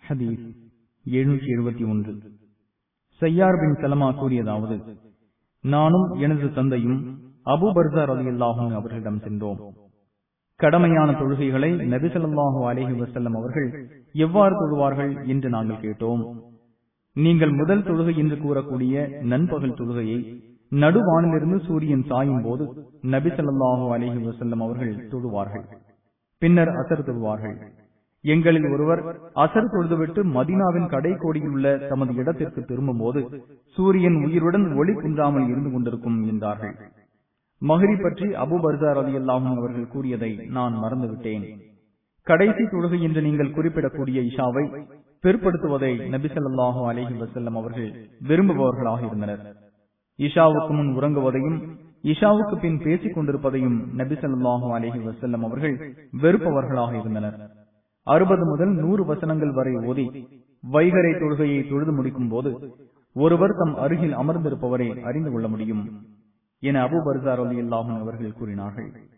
ஹதீஸ் எழுநூற்றி எழுபத்தி ஒன்று சையார் பின் சலமா கூறியதாவது நானும் எனது தந்தையும் அபு பர்சார் அலி அல்லாஹும் அவர்களிடம் சென்றோம் கடமையான தொழுகைகளை நபிசல்லாஹு அலேஹி வசல்லம் அவர்கள் எவ்வாறு தொழுவார்கள் என்று நாங்கள் கேட்டோம் நீங்கள் முதல் தொழுகை என்று கூறக்கூடிய நண்பகல் தொழுகையை நடுவானிலிருந்து சூரியன் சாயும் போது நபி சொல்லாஹு அலேஹி வசல்லம் அவர்கள் தொழுவார்கள் பின்னர் அசர் தொழுவார்கள் எங்களில் ஒருவர் அசர் தொழுதுவிட்டு மதினாவின் கடைக்கோடியில் உள்ள தமது இடத்திற்கு திரும்பும் போது சூரியன் உயிருடன் ஒளி குன்றாமல் இருந்து கொண்டிருக்கும் என்றார்கள் மகிரி பற்றி அபு பர்சார் அலி அல்லாஹும் அவர்கள் கூறியதை நான் மறந்துவிட்டேன் கடைசி தொழுகை என்று நீங்கள் குறிப்பிடக்கூடிய இஷாவை பிற்படுத்துவதை நபிசல்லாஹு அலஹி வசல்லம் அவர்கள் விரும்புபவர்களாக இருந்தனர் இஷாவுக்கு முன் உறங்குவதையும் இஷாவுக்கு பின் பேசிக் கொண்டிருப்பதையும் நபிசல்லாஹு அலஹி வசல்லம் அவர்கள் வெறுப்பவர்களாக இருந்தனர் அறுபது முதல் நூறு வசனங்கள் வரை ஓதி வைகரை தொழுகையை தொழுது முடிக்கும் போது ஒருவர் தம் அருகில் அமர்ந்திருப்பவரை அறிந்து கொள்ள முடியும் என அபு பர்சார் அலி அல்லாஹும் அவர்கள் கூறினார்கள்